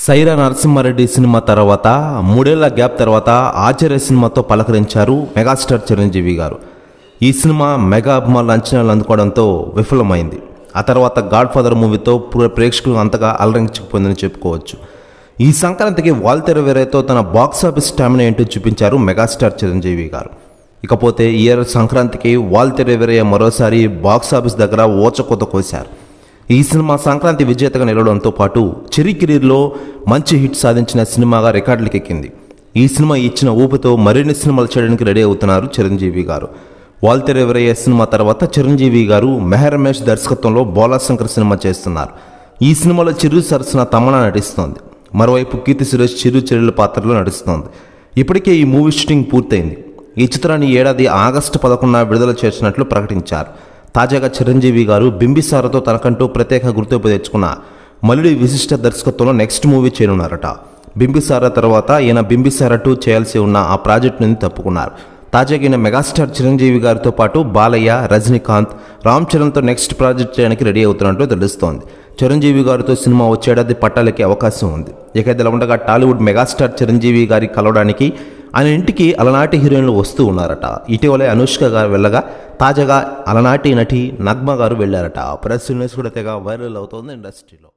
Sye Raa Narasimha Reddy cinema తర్వాత మూడేళ్ల gap తర్వాత ఆచార్య సినిమాతో పలకరించారు మెగాస్టార్ చిరంజీవి గారు ఈ సినిమా మెగా అభిమానుల అంచనాలు అందుకోవడంతో విఫలమైంది ఆ తర్వాత గాడ్ ఫాదర్ మూవీతో ప్ర- ప్రేక్షకులు అంతగా అలరించకపోయిందని చెప్పుకోవచ్చు ఈ సంక్రాంతికి వాల్తెర వేరేతో తన బాక్స్ ఆఫీస్ స్టామినా ఏంటో చూపించారు మెగాస్టార్ చిరంజీవి గారు ఇకపోతే ఈ ఇయర్ సంక్రాంతికి వాల్తెర వేరే మరోసారి బాక్స్ ఆఫీస్ దగ్గర ఓచకోత కోశారు ఈ సినిమా సంక్రాంతి విజేతగా నిలవడంతో పాటు చెరి కెరీర్లో మంచి హిట్ సాధించిన సినిమాగా రికార్డులకు ఎక్కింది ఈ సినిమా ఇచ్చిన ఊపుతో మరిన్ని సినిమాలు చేయడానికి రెడీ అవుతున్నారు చిరంజీవి గారు వాల్తెర్ ఎవరయ్య సినిమా తర్వాత చిరంజీవి గారు మెహర్ రమేష్ దర్శకత్వంలో బోలా శంకర్ సినిమా చేస్తున్నారు ఈ సినిమాలో చిరు సరసన తమన్నా నటిస్తోంది మరోవైపు కీర్తి సురేష్ చిరు చెరుల పాత్రలో నడుస్తోంది ఇప్పటికే ఈ మూవీ షూటింగ్ పూర్తయింది ఈ చిత్రాన్ని ఈ ఏడాది ఆగస్టు పదకొండున విడుదల చేసినట్లు ప్రకటించారు తాజాగా చిరంజీవి గారు బింబిసారతో తనకంటూ ప్రత్యేక గుర్తింపు తెచ్చుకున్న మల్లుడి విశిష్ట దర్శకత్వంలో నెక్స్ట్ మూవీ చేయనున్నారట బింబిసార తర్వాత ఈయన బింబిసార టూ చేయాల్సి ఉన్న ఆ ప్రాజెక్ట్ నుండి తప్పుకున్నారు తాజాగా ఈయన మెగాస్టార్ చిరంజీవి గారితో పాటు బాలయ్య రజనీకాంత్ రామ్ చరణ్తో నెక్స్ట్ ప్రాజెక్ట్ చేయడానికి రెడీ అవుతున్నట్లు తెలుస్తోంది చిరంజీవి గారితో సినిమా వచ్చేడాది పట్టాలకే అవకాశం ఉంది ఇక ఇదిలా ఉండగా టాలీవుడ్ మెగాస్టార్ చిరంజీవి గారి కలవడానికి ఆయన ఇంటికి అలనాటి హీరోయిన్లు వస్తూ ఉన్నారట ఇటీవలే అనుష్క గారు వెళ్ళగా తాజాగా అలనాటి నటి నగ్మ గారు వెళ్ళారట ప్రెస్ న్యూస్ కూడా తెగ వైరల్ అవుతోంది ఇండస్ట్రీలో